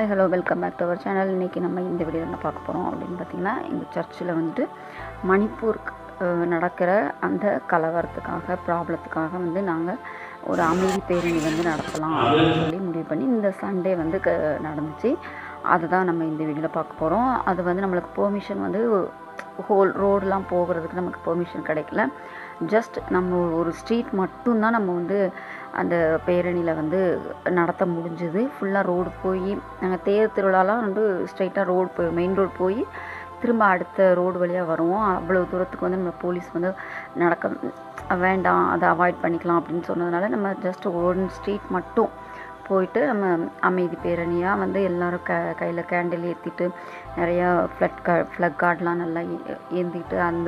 hi hello welcome back to our channel இன்றைக்கி நம்ம இந்த வீடியோ என்ன பார்க்க போகிறோம் அப்படின்னு பார்த்தீங்கன்னா எங்கள் சர்ச்சில் வந்துட்டு மணிப்பூர் அஹ், நடக்கிற அந்த கலவரத்துக்காக ப்ராப்ளத்துக்காக வந்து நாங்கள் ஒரு அமைதி பேரணி வந்து நடத்தலாம் அப்படின்னு சொல்லி முடிவு பண்ணி இந்த சண்டே வந்து க நடந்துச்சு அதை தான் நம்ம இந்த வீடியோவில் பார்க்க போகிறோம் அது வந்து நம்மளுக்கு பெர்மிஷன் வந்து ஹோல் ரோடெலாம் போகிறதுக்கு நமக்கு பெர்மிஷன் கிடைக்கல ஜஸ்ட் நம்ம ஒரு ஸ்ட்ரீட் மட்டும்தான் நம்ம வந்து அந்த பேரணியில் வந்து நடத்த முடிஞ்சுது ஃபுல்லாக ரோடு போய் நாங்கள் தேர் திருவிழாலாம் வந்து ஸ்ட்ரைட்டாக ரோடு போய் மெயின் ரோடு போய் திரும்ப அடுத்த ரோடு வழியாக வருவோம் அவ்வளோ தூரத்துக்கு வந்து நம்ம போலீஸ் வந்து நடக்க வேண்டாம் அதை அவாய்ட் பண்ணிக்கலாம் அப்படின்னு சொன்னதுனால நம்ம ஜஸ்ட் ஒன் ஸ்ட்ரீட் மட்டும் போயிட்டு நம்ம அமைதி பேரணியாக வந்து எல்லோரும் க கையில் கேண்டில் ஏற்றிட்டு நிறையா ஃப்ளட் கா ஃப்ளக் கார்டெலாம் நல்லா ஏ- ஏந்திட்டு அந்த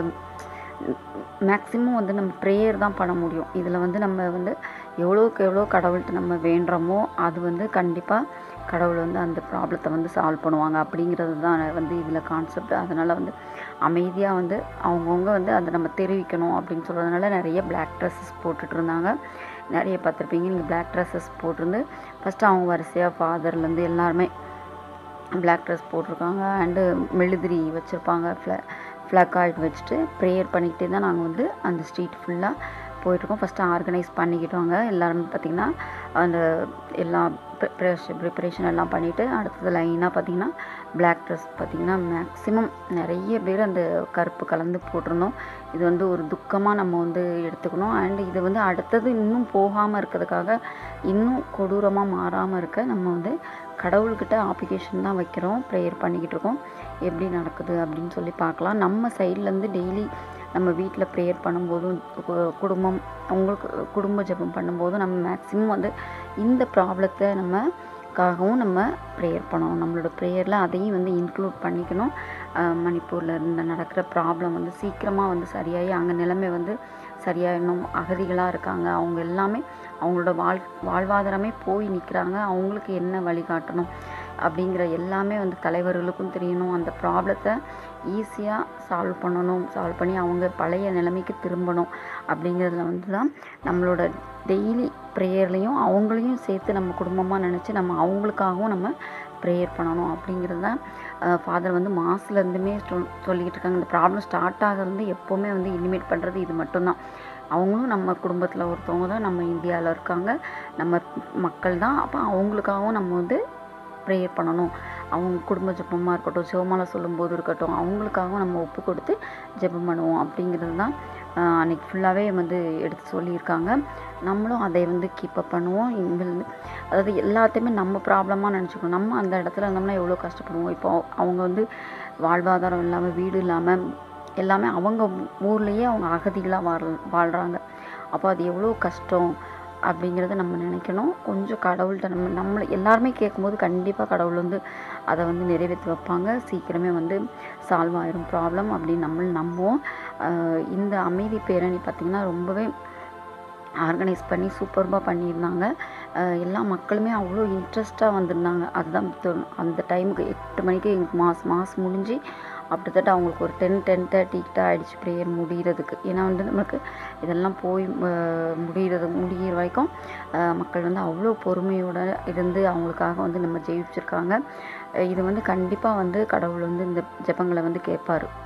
மேக்ஸிமம் வந்து நம்ம ப்ரேயர் தான் பண்ண முடியும் இதில் வந்து நம்ம வந்து எவ்வளோக்கு எவ்வளோ கடவுள்கிட்ட நம்ம வேண்டுறோமோ அது வந்து கண்டிப்பாக கடவுள் வந்து அந்த ப்ராப்ளத்தை வந்து சால்வ் பண்ணுவாங்க அப்படிங்கிறது தான் வந்து இதில் கான்செப்ட் அதனால் வந்து அமைதியாக வந்து அவங்கவுங்க வந்து அதை நம்ம தெரிவிக்கணும் அப்படின்னு சொல்கிறதுனால நிறைய பிளாக் ட்ரெஸ்ஸஸ் போட்டுட்டு இருந்தாங்க நிறைய பார்த்துருப்பீங்க நீங்கள் பிளாக் ட்ரெஸ்ஸஸ் போட்டிருந்து ஃபஸ்ட்டு அவங்க வரிசையாக ஃபாதர்லேருந்து எல்லாருமே பிளாக் ட்ரெஸ் போட்டிருக்காங்க அண்டு மெழுதிரி வச்சுருப்பாங்க ஃப்ள ஃப்ளக்காய்ட் வச்சுட்டு ப்ரேயர் பண்ணிக்கிட்டே தான் நாங்கள் வந்து அந்த ஸ்ட்ரீட் ஃபுல்லாக போயிட்டுருக்கோம் ஃபஸ்ட்டு ஆர்கனைஸ் பண்ணிக்கிட்டோங்க எல்லாருமே பார்த்திங்கன்னா அந்த எல்லா ப்ரிப்ரேஷன் ப்ரிப்பரேஷன் எல்லாம் பண்ணிவிட்டு அடுத்தது லைனாக பார்த்திங்கன்னா பிளாக் ட்ரெஸ் பார்த்திங்கன்னா மேக்ஸிமம் நிறைய பேர் அந்த கருப்பு கலந்து போட்டிருந்தோம் இது வந்து ஒரு துக்கமாக நம்ம வந்து எடுத்துக்கணும் அண்ட் இது வந்து அடுத்தது இன்னும் போகாமல் இருக்கிறதுக்காக இன்னும் கொடூரமாக மாறாமல் இருக்க நம்ம வந்து கடவுள்கிட்ட அப்ளிகேஷன் தான் வைக்கிறோம் ப்ரேயர் பண்ணிக்கிட்டு இருக்கோம் எப்படி நடக்குது அப்படின்னு சொல்லி பார்க்கலாம் நம்ம சைட்லேருந்து டெய்லி நம்ம வீட்டில் ப்ரேயர் பண்ணும்போதும் கு- குடும்பம் உங்களுக்கு குடும்ப ஜெபம் பண்ணும்போதும் நம்ம மேக்ஸிமம் வந்து இந்த ப்ராப்ளத்தை நம்ம க்காகவும் நம்ம ப்ரேயர் பண்ணணும் நம்மளோட ப்ரேயரில் அதையும் வந்து இன்க்ளூட் பண்ணிக்கணும் அஹ் மணிப்பூரில் இருந்த நடக்கிற ப்ராப்ளம் வந்து சீக்கிரமாக வந்து சரியாகி அங்கே நிலைமை வந்து சரியாயிடணும் அகதிகளாக இருக்காங்க அவங்க எல்லாமே அவங்களோட வாழ் வாழ்வாதாரமே போய் நிற்கிறாங்க அவங்களுக்கு என்ன வழிகாட்டணும் அப்படிங்கிற எல்லாமே வந்து தலைவர்களுக்கும் தெரியணும் அந்த ப்ராப்ளத்தை ஈஸியாக சால்வ் பண்ணணும் சால்வ் பண்ணி அவங்க பழைய நிலைமைக்கு திரும்பணும் அப்படிங்கிறதுல வந்து தான் நம்மளோட டெய்லி ப்ரேயர்லேயும் அவங்களையும் சேர்த்து நம்ம குடும்பமாக நினச்சி நம்ம அவங்களுக்காகவும் நம்ம ப்ரேயர் பண்ணணும் அப்படிங்கிறது தான் ஃபாதர் வந்து மாசுலேருந்துமே சொல் சொல்லிக்கிட்டு இருக்காங்க இந்த ப்ராப்ளம் ஸ்டார்ட் ஆகிறது எப்போவுமே வந்து இனிமேட் பண்ணுறது இது மட்டும்தான் அவங்களும் நம்ம குடும்பத்தில் ஒருத்தவங்க தான் நம்ம இந்தியாவில் இருக்காங்க நம்ம மக்கள் தான் அப்போ அவங்களுக்காகவும் நம்ம வந்து ப்ரேயர் பண்ணணும் அவங்க குடும்ப ஜெபமாக இருக்கட்டும் சிவமாலை சொல்லும்போது இருக்கட்டும் அவங்களுக்காகவும் நம்ம ஒப்பு கொடுத்து ஜெபம் பண்ணுவோம் அப்படிங்கிறது தான் ஆஹ், அன்னைக்கு ஃபுல்லாகவே வந்து எடுத்து சொல்லியிருக்காங்க நம்மளும் அதை வந்து கீப்பப் பண்ணுவோம் இனிமேல் வந்து அதாவது எல்லாத்தையுமே நம்ம ப்ராப்ளமாக நினச்சிக்கணும் நம்ம அந்த இடத்துல இருந்தோம்னா எவ்வளோ கஷ்டப்படுவோம் இப்போ அவங்க வந்து வாழ்வாதாரம் இல்லாமல் வீடு இல்லாமல் எல்லாமே அவங்க ஊர்லேயே அவங்க அகதிகளாக வாழ் வாழ்கிறாங்க அப்போ அது எவ்வளோ கஷ்டம் அப்படிங்கிறத நம்ம நினைக்கணும் கொஞ்சம் கடவுள்கிட்ட நம்ம நம்மளை எல்லாருமே கேட்கும்போது கண்டிப்பாக கடவுள் வந்து அதை வந்து நிறைவேற்றி வைப்பாங்க சீக்கிரமே வந்து சால்வ் ஆயிரும் ப்ராப்ளம் அப்படின்னு நம்ம நம்புவோம் ஆஹ் இந்த அமைதி பேரணி பார்த்திங்கன்னா ரொம்பவே ஆர்கனைஸ் பண்ணி சூப்பர்பாக பண்ணியிருந்தாங்க அஹ் எல்லா மக்களுமே அவ்வளோ இன்ட்ரெஸ்ட்டாக வந்திருந்தாங்க அதுதான் தொ- அந்த டைமுக்கு எட்டு மணிக்கு எங்களுக்கு மாஸ் மாஸ் முடிஞ்சு அப்படித்தட்ட அவங்களுக்கு ஒரு டென் டென் தேர்ட்டிக்கிட்ட ஆயிடுச்சு ப்ரேயர் முடிகிறதுக்கு ஏன்னா வந்து நமக்கு இதெல்லாம் போய் அஹ், முடிகிறது முடிகிற வரைக்கும் அஹ், மக்கள் வந்து அவ்வளோ பொறுமையோட இருந்து அவங்களுக்காக வந்து நம்ம ஜெயிச்சிருக்காங்க அஹ் இது வந்து கண்டிப்பாக வந்து கடவுள் வந்து இந்த ஜெபங்களை வந்து கேட்பாரு